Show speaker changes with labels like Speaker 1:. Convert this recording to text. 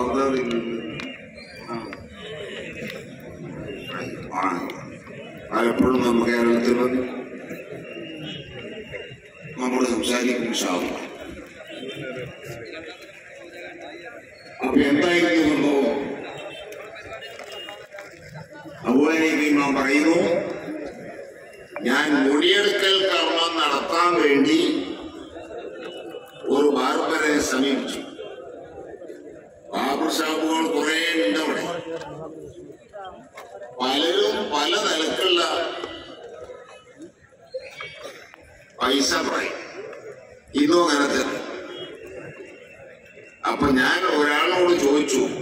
Speaker 1: ബാർബറിൽ ആണ് പലപ്പോഴും നമ്മൾ കേരളത്തിൽ വന്ന് നമ്മൾ സംസാരിക്കും ഇൻഷാല്ലാ. അപ്പൊ എന്തായിരുന്നു സംഭവം അബുവാനിബിമാൻ പറയുന്നു ഞാൻ മൊഴിയെടുക്കൽ കർമ്മം നടത്താൻ വേണ്ടി ഒരു ബാർബറെ സമീപിച്ചു ബാബർ ഷാപ്പുകൾ കുറെ ഉണ്ട് അവിടെ പലരും പല നിലക്കുള്ള പൈസ പറയും ഇന്നും അങ്ങനെ തന്നെ അപ്പൊ ഞാൻ ഒരാളോട് ചോദിച്ചു